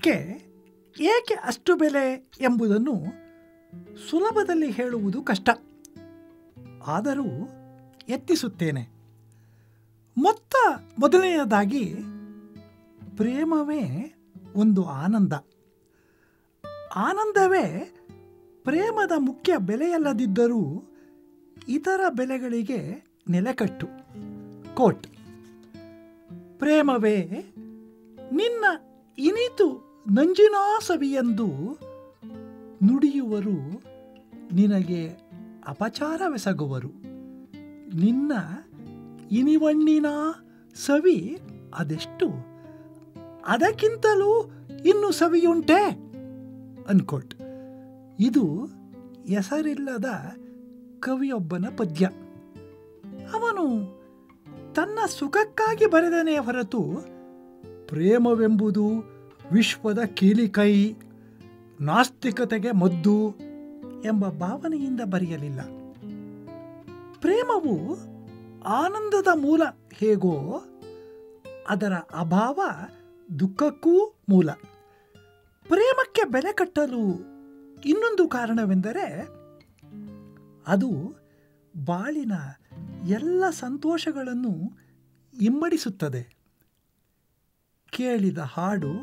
ಪ್ರೇಮಕ್ಕೆ ಏಕೆ ಅಷ್ಟು ಬೆಲೆ ಎಂಬುದನ್ನು ಸುಲಭದಲ್ಲಿ ಹೇಳುವುದು ಕಷ್ಟ ಆದರೂ ಯತ್ನಿಸುತ್ತೇನೆ ಮೊತ್ತ ಮೊದಲನೆಯದಾಗಿ ಪ್ರೇಮವೇ ಒಂದು ಆನಂದ ಆನಂದವೇ ಪ್ರೇಮದ ಮುಖ್ಯ ಬೆಲೆಯಲ್ಲದಿದ್ದರೂ ಇತರ ಬೆಲೆಗಳಿಗೆ ನೆಲೆಕಟ್ಟು ಕೋಟ್ ಪ್ರೇಮವೇ ನಿನ್ನ ಇನಿತು ನಂಜಿನಾ ಸವಿಯೆಂದು ನುಡಿಯುವರು ನಿನಗೆ ಅಪಚಾರವೆಸಗುವರು ನಿನ್ನ ಇನಿವಣ್ಣಿನ ಸವಿ ಅದೆಷ್ಟು ಅದಕ್ಕಿಂತಲೂ ಇನ್ನು ಸವಿಯುಂಟೆ ಅನ್ಕೋಟ್ ಇದು ಹೆಸರಿಲ್ಲದ ಕವಿಯೊಬ್ಬನ ಪದ್ಯ ಅವನು ತನ್ನ ಸುಖಕ್ಕಾಗಿ ಬರೆದನೇ ಹೊರತು ಪ್ರೇಮವೆಂಬುದು ವಿಶ್ವದ ಕೀಲಿಕೈ ನಾಸ್ತಿಕತೆಗೆ ಮದ್ದು ಎಂಬ ಭಾವನೆಯಿಂದ ಬರೆಯಲಿಲ್ಲ ಪ್ರೇಮವು ಆನಂದದ ಮೂಲ ಹೇಗೋ ಅದರ ಅಭಾವ ದುಃಖಕ್ಕೂ ಮೂಲ ಪ್ರೇಮಕ್ಕೆ ಬೆಲೆ ಕಟ್ಟಲು ಇನ್ನೊಂದು ಕಾರಣವೆಂದರೆ ಅದು ಬಾಳಿನ ಎಲ್ಲ ಸಂತೋಷಗಳನ್ನು ಇಮ್ಮಡಿಸುತ್ತದೆ ಕೇಳಿದ ಹಾಡು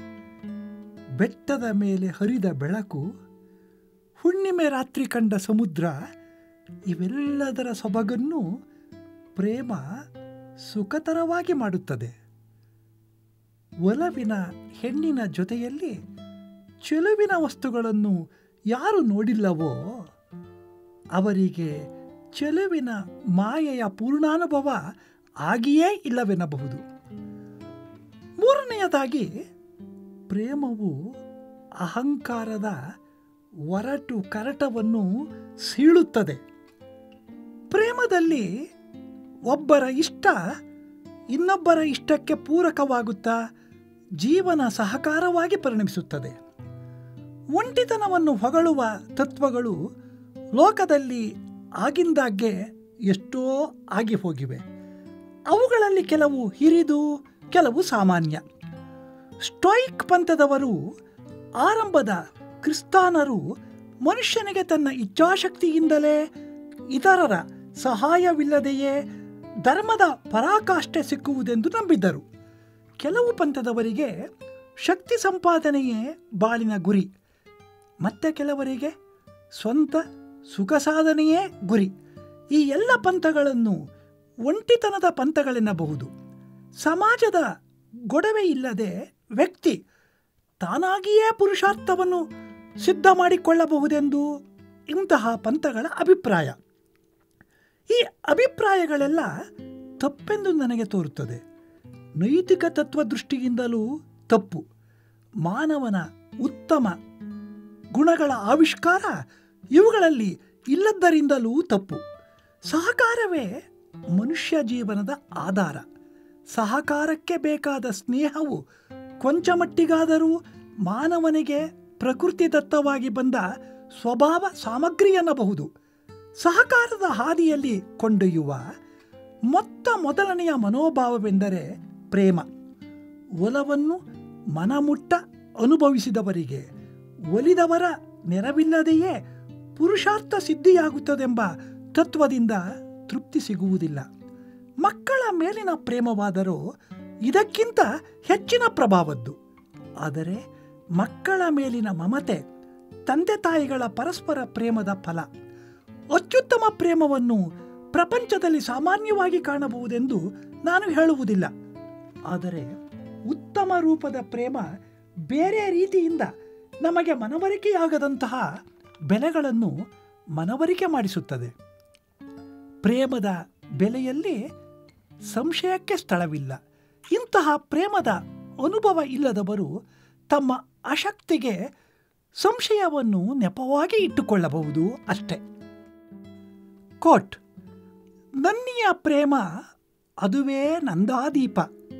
ಬೆಟ್ಟದ ಮೇಲೆ ಹರಿದ ಬೆಳಕು ಹುಣ್ಣಿಮೆ ರಾತ್ರಿ ಕಂಡ ಸಮುದ್ರ ಇವೆಲ್ಲದರ ಸೊಬಗನ್ನು ಪ್ರೇಮ ಸುಖತರವಾಗಿ ಮಾಡುತ್ತದೆ ಒಲವಿನ ಹೆಣ್ಣಿನ ಜೊತೆಯಲ್ಲಿ ಚೆಲುವಿನ ವಸ್ತುಗಳನ್ನು ಯಾರು ನೋಡಿಲ್ಲವೋ ಅವರಿಗೆ ಚೆಲುವಿನ ಮಾಯೆಯ ಪೂರ್ಣಾನುಭವ ಆಗಿಯೇ ಇಲ್ಲವೆನ್ನಬಹುದು ಮೂರನೆಯದಾಗಿ ಪ್ರೇಮವು ಅಹಂಕಾರದ ಒರಟು ಕರಟವನ್ನು ಸೀಳುತ್ತದೆ ಪ್ರೇಮದಲ್ಲಿ ಒಬ್ಬರ ಇಷ್ಟ ಇನ್ನೊಬ್ಬರ ಇಷ್ಟಕ್ಕೆ ಪೂರಕವಾಗುತ್ತಾ ಜೀವನ ಸಹಕಾರವಾಗಿ ಪರಿಣಮಿಸುತ್ತದೆ ಒಂಟಿತನವನ್ನು ಹೊಗಳುವ ತತ್ವಗಳು ಲೋಕದಲ್ಲಿ ಆಗಿಂದಾಗ್ಗೆ ಎಷ್ಟೋ ಆಗಿ ಹೋಗಿವೆ ಅವುಗಳಲ್ಲಿ ಕೆಲವು ಹಿರಿದು ಕೆಲವು ಸಾಮಾನ್ಯ ಸ್ಟೋಯಿಕ್ ಪಂಥದವರು ಆರಂಭದ ಕ್ರಿಸ್ತಾನರು ಮನುಷ್ಯನಿಗೆ ತನ್ನ ಇಚ್ಛಾಶಕ್ತಿಯಿಂದಲೇ ಇತರರ ಸಹಾಯವಿಲ್ಲದೆಯೇ ಧರ್ಮದ ಪರಾಕಾಷ್ಠೆ ಸಿಕ್ಕುವುದೆಂದು ನಂಬಿದ್ದರು ಕೆಲವು ಪಂಥದವರಿಗೆ ಶಕ್ತಿ ಸಂಪಾದನೆಯೇ ಬಾಳಿನ ಗುರಿ ಮತ್ತೆ ಕೆಲವರಿಗೆ ಸ್ವಂತ ಸುಖ ಸಾಧನೆಯೇ ಗುರಿ ಈ ಎಲ್ಲ ಪಂಥಗಳನ್ನು ಒಂಟಿತನದ ಪಂಥಗಳೆನ್ನಬಹುದು ಸಮಾಜದ ಗೊಡವೆ ಇಲ್ಲದೆ ವ್ಯಕ್ತಿ ತಾನಾಗಿಯೇ ಪುರುಷಾರ್ಥವನ್ನು ಸಿದ್ಧ ಮಾಡಿಕೊಳ್ಳಬಹುದೆಂದು ಇಂತಹ ಪಂಥಗಳ ಅಭಿಪ್ರಾಯ ಈ ಅಭಿಪ್ರಾಯಗಳೆಲ್ಲ ತಪ್ಪೆಂದು ನನಗೆ ತೋರುತ್ತದೆ ನೈತಿಕ ತತ್ವ ದೃಷ್ಟಿಯಿಂದಲೂ ತಪ್ಪು ಮಾನವನ ಉತ್ತಮ ಗುಣಗಳ ಆವಿಷ್ಕಾರ ಇವುಗಳಲ್ಲಿ ಇಲ್ಲದ್ದರಿಂದಲೂ ತಪ್ಪು ಸಹಕಾರವೇ ಮನುಷ್ಯ ಜೀವನದ ಆಧಾರ ಸಹಕಾರಕ್ಕೆ ಬೇಕಾದ ಸ್ನೇಹವು ಕೊಂಚ ಮಟ್ಟಿಗಾದರೂ ಮಾನವನಿಗೆ ಪ್ರಕೃತಿದತ್ತವಾಗಿ ಬಂದ ಸ್ವಭಾವ ಸಾಮಗ್ರಿ ಎನ್ನಬಹುದು ಸಹಕಾರದ ಹಾದಿಯಲ್ಲಿ ಕೊಂಡೊಯ್ಯುವ ಮೊತ್ತ ಮೊದಲನೆಯ ಮನೋಭಾವವೆಂದರೆ ಪ್ರೇಮ ಒಲವನ್ನು ಮನಮುಟ್ಟ ಅನುಭವಿಸಿದವರಿಗೆ ಒಲಿದವರ ನೆರವಿಲ್ಲದೆಯೇ ಪುರುಷಾರ್ಥ ಸಿದ್ಧಿಯಾಗುತ್ತದೆಂಬ ತತ್ವದಿಂದ ತೃಪ್ತಿ ಸಿಗುವುದಿಲ್ಲ ಮಕ್ಕಳ ಮೇಲಿನ ಪ್ರೇಮವಾದರೂ ಇದಕ್ಕಿಂತ ಹೆಚ್ಚಿನ ಪ್ರಭಾವದ್ದು ಆದರೆ ಮಕ್ಕಳ ಮೇಲಿನ ಮಮತೆ ತಂದೆ ತಾಯಿಗಳ ಪರಸ್ಪರ ಪ್ರೇಮದ ಫಲ ಅತ್ಯುತ್ತಮ ಪ್ರೇಮವನ್ನು ಪ್ರಪಂಚದಲ್ಲಿ ಸಾಮಾನ್ಯವಾಗಿ ಕಾಣಬಹುದೆಂದು ನಾನು ಹೇಳುವುದಿಲ್ಲ ಆದರೆ ಉತ್ತಮ ರೂಪದ ಪ್ರೇಮ ಬೇರೆ ರೀತಿಯಿಂದ ನಮಗೆ ಮನವರಿಕೆಯಾಗದಂತಹ ಬೆಲೆಗಳನ್ನು ಮನವರಿಕೆ ಮಾಡಿಸುತ್ತದೆ ಪ್ರೇಮದ ಬೆಲೆಯಲ್ಲಿ ಸಂಶಯಕ್ಕೆ ಸ್ಥಳವಿಲ್ಲ ಇಂತಹ ಪ್ರೇಮದ ಅನುಭವ ಇಲ್ಲದವರು ತಮ್ಮ ಅಶಕ್ತಿಗೆ ಸಂಶಯವನ್ನು ನೆಪವಾಗಿ ಇಟ್ಟುಕೊಳ್ಳಬಹುದು ಅಷ್ಟೆ ಕೋಟ್ ನನ್ನಿಯ ಪ್ರೇಮ ಅದುವೇ ನಂದಾದೀಪ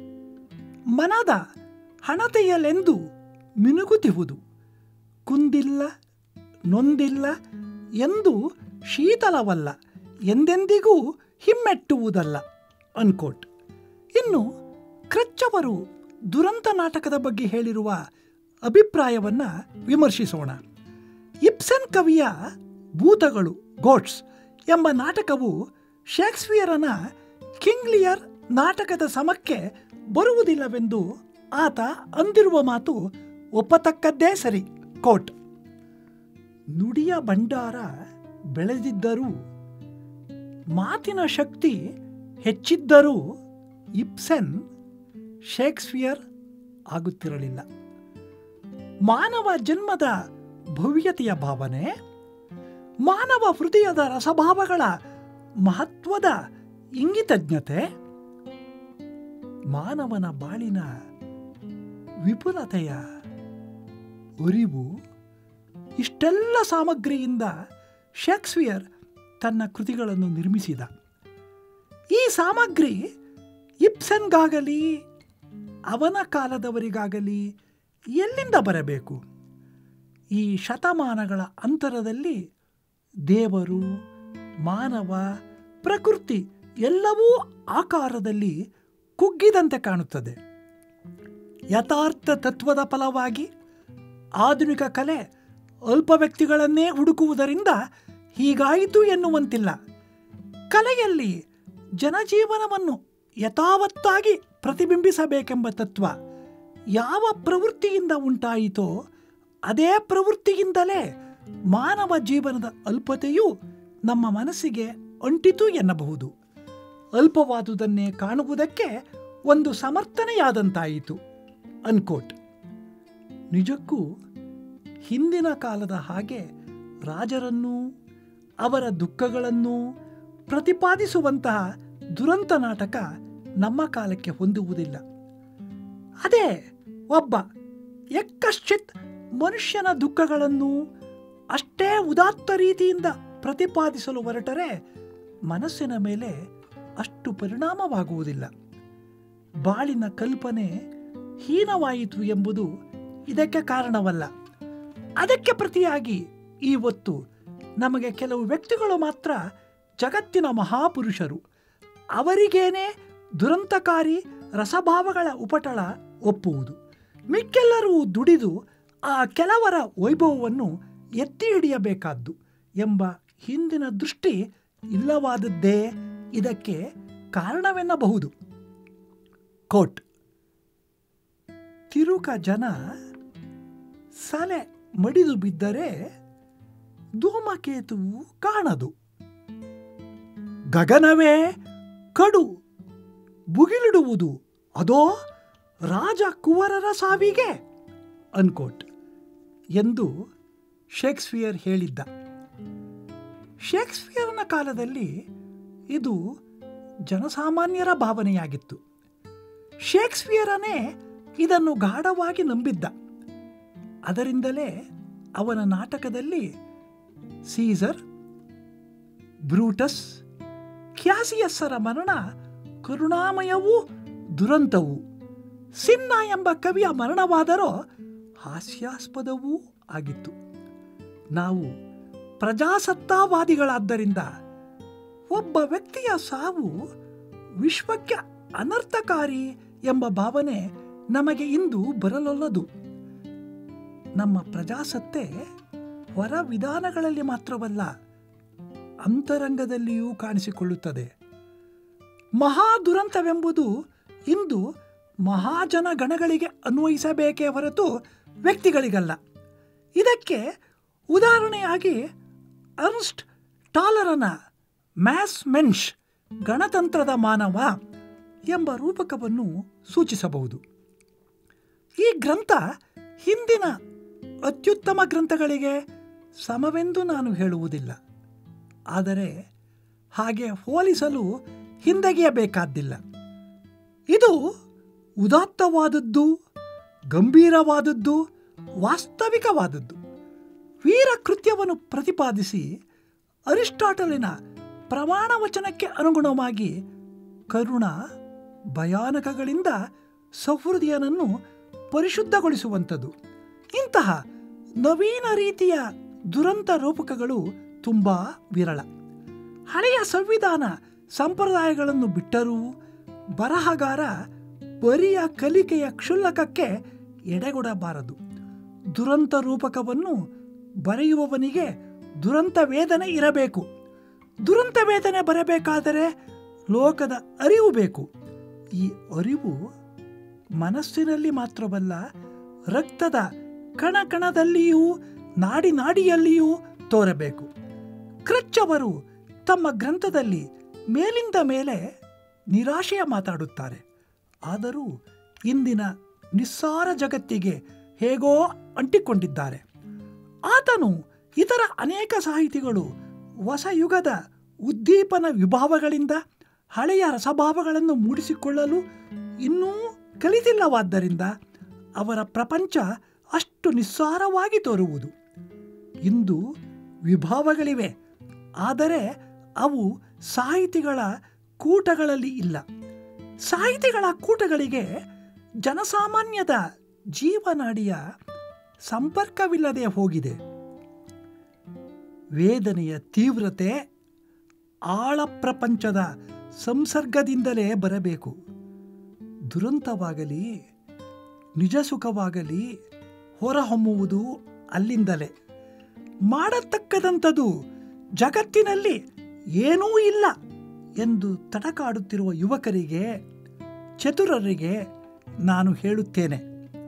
ಮನದ ಹಣತೆಯಲೆಂದು ಮಿನುಗುತ್ತಿಹುದು ಕುಂದಿಲ್ಲ ನೊಂದಿಲ್ಲ ಎಂದು ಶೀತಲವಲ್ಲ ಎಂದೆಂದಿಗೂ ಹಿಮ್ಮೆಟ್ಟುವುದಲ್ಲ ಅನ್ಕೋಟ್ ಇನ್ನು ಕ್ರಚ್ಚವರು ದುರಂತ ನಾಟಕದ ಬಗ್ಗೆ ಹೇಳಿರುವ ಅಭಿಪ್ರಾಯವನ್ನು ವಿಮರ್ಶಿಸೋಣ ಇಬ್ಸನ್ ಕವಿಯ ಭೂತಗಳು ಗೋಟ್ಸ್ ಎಂಬ ನಾಟಕವು ಶೇಕ್ಸ್ಪಿಯರನ ಕಿಂಗ್ಲಿಯರ್ ನಾಟಕದ ಸಮಕ್ಕೆ ಬರುವುದಿಲ್ಲವೆಂದು ಆತ ಅಂದಿರುವ ಮಾತು ಒಪ್ಪತಕ್ಕದ್ದೇ ಸರಿ ಕೋಟ್ ನುಡಿಯ ಭಂಡಾರ ಬೆಳೆದಿದ್ದರೂ ಮಾತಿನ ಶಕ್ತಿ ಹೆಚ್ಚಿದ್ದರೂ ಇಬ್ಸೆನ್ ಶೇಕ್ಸ್ಪಿಯರ್ ಆಗುತ್ತಿರಲಿಲ್ಲ ಮಾನವ ಜನ್ಮದ ಭವ್ಯತೆಯ ಭಾವನೆ ಮಾನವ ಹೃದಯದ ರಸಭಾವಗಳ ಮಹತ್ವದ ಇಂಗಿತಜ್ಞತೆ ಮಾನವನ ಬಾಳಿನ ವಿಪುಲತೆಯ ಅರಿವು ಇಷ್ಟೆಲ್ಲ ಸಾಮಗ್ರಿಯಿಂದ ಶೇಕ್ಸ್ಪಿಯರ್ ತನ್ನ ಕೃತಿಗಳನ್ನು ನಿರ್ಮಿಸಿದ ಈ ಸಾಮಗ್ರಿ ಇಬ್ಸನ್ಗಾಗಲಿ ಅವನ ಕಾಲದವರಿಗಾಗಲಿ ಎಲ್ಲಿಂದ ಬರಬೇಕು ಈ ಶತಮಾನಗಳ ಅಂತರದಲ್ಲಿ ದೇವರು ಮಾನವ ಪ್ರಕೃತಿ ಎಲ್ಲವೂ ಆಕಾರದಲ್ಲಿ ಕುಗ್ಗಿದಂತೆ ಕಾಣುತ್ತದೆ ಯಥಾರ್ಥ ತತ್ವದ ಫಲವಾಗಿ ಆಧುನಿಕ ಕಲೆ ಅಲ್ಪ ವ್ಯಕ್ತಿಗಳನ್ನೇ ಹುಡುಕುವುದರಿಂದ ಹೀಗಾಯಿತು ಎನ್ನುವಂತಿಲ್ಲ ಕಲೆಯಲ್ಲಿ ಜನಜೀವನವನ್ನು ಯಥಾವತ್ತಾಗಿ ಪ್ರತಿಬಿಂಬಿಸಬೇಕೆಂಬ ತತ್ವ ಯಾವ ಪ್ರವೃತ್ತಿಯಿಂದ ಉಂಟಾಯಿತೋ ಅದೇ ಪ್ರವೃತ್ತಿಯಿಂದಲೇ ಮಾನವ ಜೀವನದ ಅಲ್ಪತೆಯು ನಮ್ಮ ಮನಸ್ಸಿಗೆ ಅಂಟಿತು ಎನ್ನಬಹುದು ಅಲ್ಪವಾದುದನ್ನೇ ಕಾಣುವುದಕ್ಕೆ ಒಂದು ಸಮರ್ಥನೆಯಾದಂತಾಯಿತು ಅನ್ಕೋಟ್ ನಿಜಕ್ಕೂ ಹಿಂದಿನ ಕಾಲದ ಹಾಗೆ ರಾಜರನ್ನೂ ಅವರ ದುಃಖಗಳನ್ನು ಪ್ರತಿಪಾದಿಸುವಂತಹ ದುರಂತ ನಾಟಕ ನಮ್ಮ ಕಾಲಕ್ಕೆ ಹೊಂದುವುದಿಲ್ಲ ಅದೇ ಒಬ್ಬ ಎಕ್ಕಶ್ಚಿತ್ ಮನುಷ್ಯನ ದುಃಖಗಳನ್ನು ಅಷ್ಟೇ ಉದಾತ್ತ ರೀತಿಯಿಂದ ಪ್ರತಿಪಾದಿಸಲು ಹೊರಟರೆ ಮನಸ್ಸಿನ ಮೇಲೆ ಅಷ್ಟು ಪರಿಣಾಮವಾಗುವುದಿಲ್ಲ ಬಾಳಿನ ಕಲ್ಪನೆ ಹೀನವಾಯಿತು ಎಂಬುದು ಇದಕ್ಕೆ ಕಾರಣವಲ್ಲ ಅದಕ್ಕೆ ಪ್ರತಿಯಾಗಿ ಇವತ್ತು ನಮಗೆ ಕೆಲವು ವ್ಯಕ್ತಿಗಳು ಮಾತ್ರ ಜಗತ್ತಿನ ಮಹಾಪುರುಷರು ಅವರಿಗೇನೆ ದುರಂತಕಾರಿ ರಸಭಾವಗಳ ಉಪಟಳ ಒಪ್ಪುವುದು ಮಿಕ್ಕೆಲ್ಲರೂ ದುಡಿದು ಆ ಕೆಲವರ ವೈಭವವನ್ನು ಎತ್ತಿ ಹಿಡಿಯಬೇಕಾದ್ದು ಎಂಬ ಹಿಂದಿನ ದೃಷ್ಟಿ ಇಲ್ಲವಾದದ್ದೇ ಇದಕ್ಕೆ ಕಾರಣವೆನ್ನಬಹುದು ಕೋಟ್ ತಿರುಕ ಜನ ಸಲೆ ಮಡಿದು ಬಿದ್ದರೆ ಧೂಮಕೇತುವು ಕಾಣದು ಗಗನವೇ ಕಡು ಬುಗಿಲಿಡುವುದು ಅದೋ ರಾಜ ಕುವರರ ಸಾವಿಗೆ ಅನ್ಕೋಟ್ ಎಂದು ಶೇಕ್ಸ್ಪಿಯರ್ ಹೇಳಿದ್ದ ಶೇಕ್ಸ್ಪಿಯರ್ನ ಕಾಲದಲ್ಲಿ ಇದು ಜನಸಾಮಾನ್ಯರ ಭಾವನೆಯಾಗಿತ್ತು ಶೇಕ್ಸ್ಪಿಯರನೇ ಇದನ್ನು ಗಾಢವಾಗಿ ನಂಬಿದ್ದ ಅದರಿಂದಲೇ ಅವನ ನಾಟಕದಲ್ಲಿ ಸೀಸರ್ ಬ್ರೂಟಸ್ ಕ್ಯಾಸಿಯಸ್ಸರ ಮರಣ ಕರುಣಾಮಯವೂ ದುರಂತವೂ ಸಿನ್ನ ಎಂಬ ಕವಿಯ ಮರಣವಾದರೂ ಹಾಸ್ಯಾಸ್ಪದವೂ ಆಗಿತ್ತು ನಾವು ಪ್ರಜಾಸತ್ತಾವಾದಿಗಳಾದ್ದರಿಂದ ಒಬ್ಬ ವ್ಯಕ್ತಿಯ ಸಾವು ವಿಶ್ವಕ್ಕೆ ಅನರ್ಥಕಾರಿ ಎಂಬ ಭಾವನೆ ನಮಗೆ ಇಂದು ಬರಲೊಲ್ಲದು ನಮ್ಮ ಪ್ರಜಾಸತ್ತೆ ಹೊರ ವಿಧಾನಗಳಲ್ಲಿ ಮಾತ್ರವಲ್ಲ ಅಂತರಂಗದಲ್ಲಿಯೂ ಕಾಣಿಸಿಕೊಳ್ಳುತ್ತದೆ ಮಹಾ ದುರಂತವೆಂಬುದು ಇಂದು ಮಹಾಜನ ಗಣಗಳಿಗೆ ಅನ್ವಯಿಸಬೇಕೇ ಹೊರತು ವ್ಯಕ್ತಿಗಳಿಗಲ್ಲ ಇದಕ್ಕೆ ಉದಾಹರಣೆಯಾಗಿ ಅರ್ನ್ಸ್ಟ್ ಟಾಲರನ ಮ್ಯಾಸ್ ಮೆನ್ಷ್ ಗಣತಂತ್ರದ ಮಾನವ ಎಂಬ ರೂಪಕವನ್ನು ಸೂಚಿಸಬಹುದು ಈ ಗ್ರಂಥ ಹಿಂದಿನ ಅತ್ಯುತ್ತಮ ಗ್ರಂಥಗಳಿಗೆ ಸಮವೆಂದು ನಾನು ಹೇಳುವುದಿಲ್ಲ ಆದರೆ ಹಾಗೆ ಹೋಲಿಸಲು ಹಿಂದೆಗೆಯಬೇಕಾದ್ದಿಲ್ಲ ಇದು ಉದಾತ್ತವಾದದ್ದು ಗಂಭೀರವಾದದ್ದು ವಾಸ್ತವಿಕವಾದದ್ದು ವೀರ ಕೃತ್ಯವನ್ನು ಪ್ರತಿಪಾದಿಸಿ ಅರಿಸ್ಟಾಟಲಿನ ಪ್ರಮಾಣ ವಚನಕ್ಕೆ ಅನುಗುಣವಾಗಿ ಕರುಣ ಭಯಾನಕಗಳಿಂದ ಸಹೃದಯನನ್ನು ಪರಿಶುದ್ಧಗೊಳಿಸುವಂಥದ್ದು ಇಂತಹ ನವೀನ ರೀತಿಯ ದುರಂತ ರೂಪಕಗಳು ತುಂಬ ವಿರಳ ಹಳೆಯ ಸಂವಿಧಾನ ಸಂಪ್ರದಾಯಗಳನ್ನು ಬಿಟ್ಟರೂ ಬರಹಗಾರ ಬರಿಯ ಕಲಿಕೆಯ ಕ್ಷುಲ್ಲಕಕ್ಕೆ ಎಡೆಗೊಡಬಾರದು ದುರಂತ ರೂಪಕವನ್ನು ಬರೆಯುವವನಿಗೆ ದುರಂತ ವೇದನೆ ಇರಬೇಕು ದುರಂತ ವೇದನೆ ಬರಬೇಕಾದರೆ ಲೋಕದ ಅರಿವು ಬೇಕು ಈ ಅರಿವು ಮನಸ್ಸಿನಲ್ಲಿ ಮಾತ್ರವಲ್ಲ ರಕ್ತದ ಕಣ ಕಣದಲ್ಲಿಯೂ ನಾಡಿ ನಾಡಿಯಲ್ಲಿಯೂ ತೋರಬೇಕು ಕ್ರಚ್ಚವರು ತಮ್ಮ ಗ್ರಂಥದಲ್ಲಿ ಮೇಲಿಂದ ಮೇಲೆ ನಿರಾಶೆಯ ಮಾತಾಡುತ್ತಾರೆ ಆದರೂ ಇಂದಿನ ನಿಸ್ಸಾರ ಜಗತ್ತಿಗೆ ಹೇಗೋ ಅಂಟಿಕೊಂಡಿದ್ದಾರೆ ಆತನು ಇತರ ಅನೇಕ ಸಾಹಿತಿಗಳು ಹೊಸ ಯುಗದ ಉದ್ದೀಪನ ವಿಭಾವಗಳಿಂದ ಹಳೆಯ ರಸಭಾವಗಳನ್ನು ಮೂಡಿಸಿಕೊಳ್ಳಲು ಇನ್ನೂ ಕಲಿತಿಲ್ಲವಾದ್ದರಿಂದ ಅವರ ಪ್ರಪಂಚ ಅಷ್ಟು ನಿಸ್ಸಾರವಾಗಿ ತೋರುವುದು ಇಂದು ವಿಭಾವಗಳಿವೆ ಆದರೆ ಅವು ಸಾಹಿತಿಗಳ ಕೂಟಗಳಲ್ಲಿ ಇಲ್ಲ ಸಾಹಿತಿಗಳ ಕೂಟಗಳಿಗೆ ಜನಸಾಮಾನ್ಯದ ಜೀವನಾಡಿಯ ಸಂಪರ್ಕವಿಲ್ಲದೆ ಹೋಗಿದೆ ವೇದನೆಯ ತೀವ್ರತೆ ಆಳ ಪ್ರಪಂಚದ ಸಂಸರ್ಗದಿಂದಲೇ ಬರಬೇಕು ದುರಂತವಾಗಲಿ ನಿಜ ಸುಖವಾಗಲಿ ಹೊರಹೊಮ್ಮುವುದು ಅಲ್ಲಿಂದಲೇ ಮಾಡತಕ್ಕದಂಥದ್ದು ಜಗತ್ತಿನಲ್ಲಿ ಏನೂ ಇಲ್ಲ ಎಂದು ತಡಕಾಡುತ್ತಿರುವ ಯುವಕರಿಗೆ ಚತುರರಿಗೆ ನಾನು ಹೇಳುತ್ತೇನೆ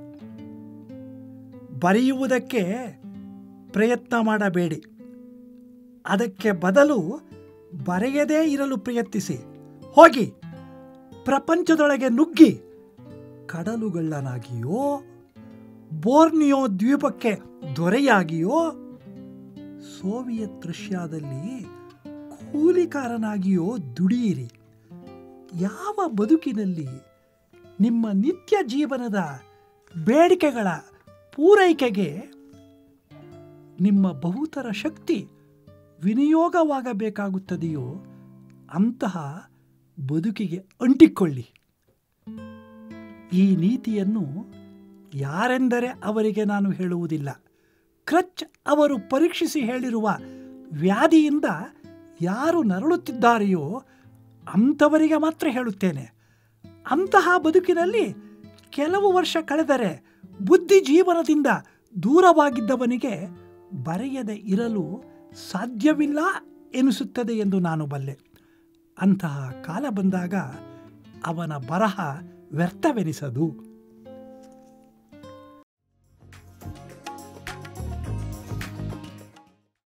ಬರೆಯುವುದಕ್ಕೆ ಪ್ರಯತ್ನ ಮಾಡಬೇಡಿ ಅದಕ್ಕೆ ಬದಲು ಬರೆಯದೇ ಇರಲು ಪ್ರಯತ್ನಿಸಿ ಹೋಗಿ ಪ್ರಪಂಚದೊಳಗೆ ನುಗ್ಗಿ ಕಡಲುಗಳ್ಳನಾಗಿಯೋ ಬೋರ್ನಿಯೋ ದ್ವೀಪಕ್ಕೆ ದೊರೆಯಾಗಿಯೋ ಸೋವಿಯತ್ ರಷ್ಯಾದಲ್ಲಿ ಕೂಲಿಕಾರನಾಗಿಯೋ ದುಡಿಯಿರಿ ಯಾವ ಬದುಕಿನಲ್ಲಿ ನಿಮ್ಮ ನಿತ್ಯ ಜೀವನದ ಬೇಡಿಕೆಗಳ ಪೂರೈಕೆಗೆ ನಿಮ್ಮ ಬಹುತರ ಶಕ್ತಿ ವಿನಿಯೋಗವಾಗಬೇಕಾಗುತ್ತದೆಯೋ ಅಂತಹ ಬದುಕಿಗೆ ಅಂಟಿಕೊಳ್ಳಿ ಈ ನೀತಿಯನ್ನು ಯಾರೆಂದರೆ ಅವರಿಗೆ ನಾನು ಹೇಳುವುದಿಲ್ಲ ಕ್ರಚ್ ಅವರು ಪರೀಕ್ಷಿಸಿ ಹೇಳಿರುವ ವ್ಯಾಧಿಯಿಂದ ಯಾರು ನರಳುತ್ತಿದ್ದಾರೆಯೋ ಅಂಥವರಿಗೆ ಮಾತ್ರ ಹೇಳುತ್ತೇನೆ ಅಂತಹ ಬದುಕಿನಲ್ಲಿ ಕೆಲವು ವರ್ಷ ಕಳೆದರೆ ಬುದ್ಧಿ ಜೀವನದಿಂದ ದೂರವಾಗಿದ್ದವನಿಗೆ ಬರೆಯದೆ ಇರಲು ಸಾಧ್ಯವಿಲ್ಲ ಎನಿಸುತ್ತದೆ ಎಂದು ನಾನು ಬಲ್ಲೆ ಅಂತಹ ಕಾಲ ಬಂದಾಗ ಅವನ ಬರಹ ವ್ಯರ್ಥವೆನಿಸದು